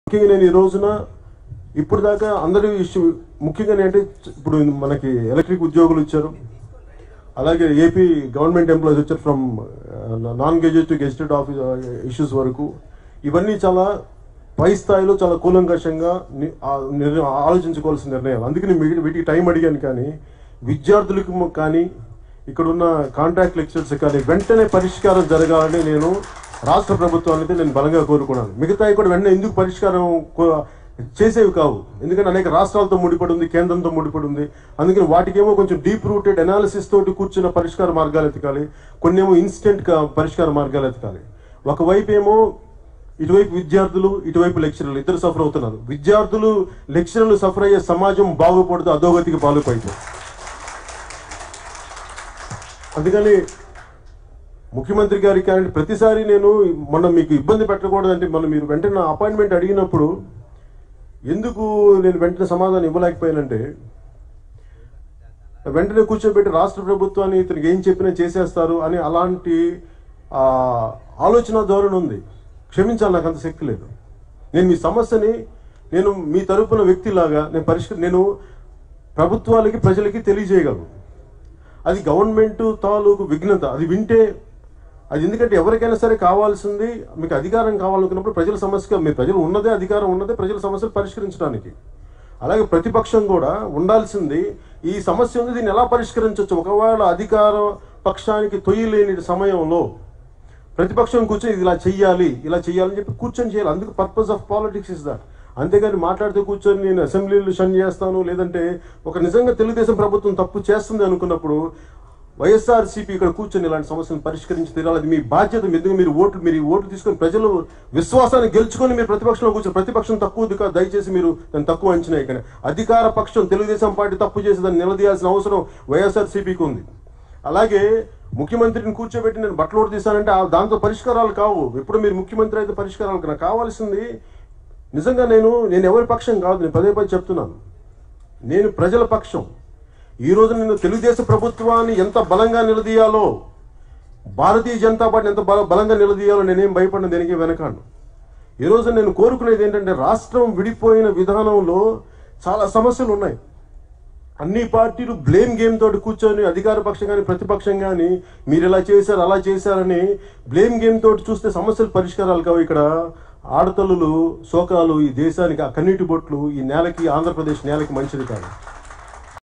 ముఖ్యంగా నేను ఈ రోజున ఇప్పుడు దాకా అందరి ఇష్యూ ముఖ్యంగా ఏంటంటే ఇప్పుడు మనకి ఎలక్ట్రిక్ ఉద్యోగులు ఇచ్చారు అలాగే ఏపీ గవర్నమెంట్ ఎంప్లాయీస్ వచ్చారు from non gazette to gazetted office issues వరకు ఇవన్నీ చాలా పై స్థాయిలో చాలా కూలంకషంగా ని- ఆ నిర్ణ- ఆలోచించుకోవాల్సిన నిర్ణయాలు అందుకని మీ- వీటికి టైం అడిగాను కానీ విద్యార్థులకు మ- కానీ ఇక్కడ ఉన్న కాంట్రాక్ట్ లెక్చర్స్ కానీ వెంటనే పరిష్కారం జరగాలని నేను రాష్ట్ర ప్రభుత్వాన్ని అయితే నేను బలంగా కోరుకున్నాను మిగతాయి కూడా వెంటనే ఎందుకు పరిష్కారం కో- చేసేవి కావు ఎందుకంటే అనేక రాష్ట్రాలతో ముడిపడి ఉంది కేంద్రంతో ముడిపడి ఉంది అందుకని వాటికేమో కొంచెం డీప్ రూటెడ్ అనాలిసిస్ తోటి కూర్చున్న పరిష్కార మార్గాలు ఎతకాలి కొన్ని ఏమో ఇన్స్టెంట్ పరిష్కార మార్గాలు ఎతకాలి ఒకవైపు ఏమో ఇటువైపు విద్యార్థులు ఇటువైపు లెక్చరర్లు ఇద్దరు సఫర్ అవుతున్నారు విద్యార్థులు లెక్చరర్లు సఫర్ అయ్యే సమాజం బాగుపడుతూ అధోగతికి పాల్పడుతుంది అందుకని ముఖ్యమంత్రి గారికి కానీ ప్రతిసారి నేను మొన్న మీకు ఇబ్బంది పెట్టకూడదంటే మనం మీరు వెంటనే నా అపాయింట్మెంట్ అడిగినప్పుడు ఎందుకు నేను వెంటనే సమాధానం ఇవ్వలేకపోయానంటే వెంటనే కూర్చోబెట్టి రాష్ట్ర ప్రభుత్వాన్ని ఇతనికి ఏం చెప్పినా చేసేస్తారు అని అలాంటి ఆ, ఆలోచన ధోరణి ఉంది క్షమించాలి నాకు అంత శక్తి లేదు నేను మీ సమస్యని నేను మీ తరపున వ్యక్తిలాగా నేను పరిష్కరి నేను ప్రభుత్వాలకి ప్రజలకి తెలియజేయగలను అది గవర్నమెంట్ తాలూకు విఘ్నత అది వింటే అది ఎందుకంటే ఎవరికైనా సరే కావాల్సింది మీకు అధికారం కావాలనుకున్నప్పుడు ప్రజల సమస్య మీ ప్రజలు ఉన్నదే అధికారం ఉన్నదే ప్రజల సమస్యలు పరిష్కరించడానికి అలాగే ప్రతిపక్షం కూడా ఉండాల్సింది ఈ సమస్య ఉంది దీన్ని ఎలా పరిష్కరించవచ్చు ఒకవేళ అధికార పక్షానికి తొయ్యలేని సమయంలో ప్రతిపక్షం కూర్చొని ఇది ఇలా చెయ్యాలి ఇలా చెయ్యాలని చెప్పి కూర్చొని చేయాలి అందుకు purpose of politics is that అంతేగాని మాట్లాడుతూ కూర్చొని నేను అసెంబ్లీలు షన్ చేస్తాను లేదంటే ఒక నిజంగా తెలుగుదేశం ప్రభుత్వం తప్పు చేస్తుంది అనుకున్నప్పుడు వైఎస్ఆర్సీపీ ఇక్కడ కూర్చొని ఇలాంటి సమస్యలను పరిష్కరించి తీరాలి అది మీ బాధ్యత ఎందుకు మీరు ఓట్లు మీరు ఈ ఓట్లు తీసుకొని ప్రజలు విశ్వాసాన్ని గెలుచుకొని మీరు ప్రతిపక్షంలో కూర్చొని ప్రతిపక్షం తక్కువది కాదు దయచేసి మీరు దాన్ని తక్కువ అంచనా ఇక్కడ అధికార పక్షం తెలుగుదేశం పార్టీ తప్పు చేసి దాన్ని నిలదీయాల్సిన అవసరం వైఎస్ఆర్సీపీకి ఉంది అలాగే ముఖ్యమంత్రిని కూర్చోబెట్టి నేను బట్టలోడు తీశానంటే ఆ దాంతో పరిష్కారాలు కావు ఎప్పుడు మీరు ముఖ్యమంత్రి అయితే పరిష్కారాలు నాకు కావాల్సింది నిజంగా నేను నేను ఎవరి పక్షం కాదు నేను పదే పదే చెప్తున్నాను నేను ప్రజల పక్షం ఈ రోజు నేను తెలుగుదేశం ప్రభుత్వాన్ని ఎంత బలంగా నిలదీయాలో భారతీయ జనతా పార్టీని ఎంత బల బలంగా నిలదీయాలో నేనేం భయపడిన దేనికి వెనకాను ఈ రోజు నేను కోరుకునేది ఏంటంటే రాష్ట్రం విడిపోయిన విధానంలో చాలా సమస్యలు ఉన్నాయి అన్ని పార్టీలు బ్లేమ్ గేమ్ తోటి కూర్చొని అధికార పక్షం కానీ ప్రతిపక్షం కానీ మీరు ఇలా చేశారు అలా చేశారని బ్లేమ్ గేమ్ తోటి చూస్తే సమస్యలు పరిష్కారాలు కావు ఇక్కడ ఆడతల్లులు శోకాలు ఈ దేశానికి ఆ కన్నీటి బొట్లు ఈ నేలకి ఆంధ్రప్రదేశ్ నేలకి మంచిది కాదు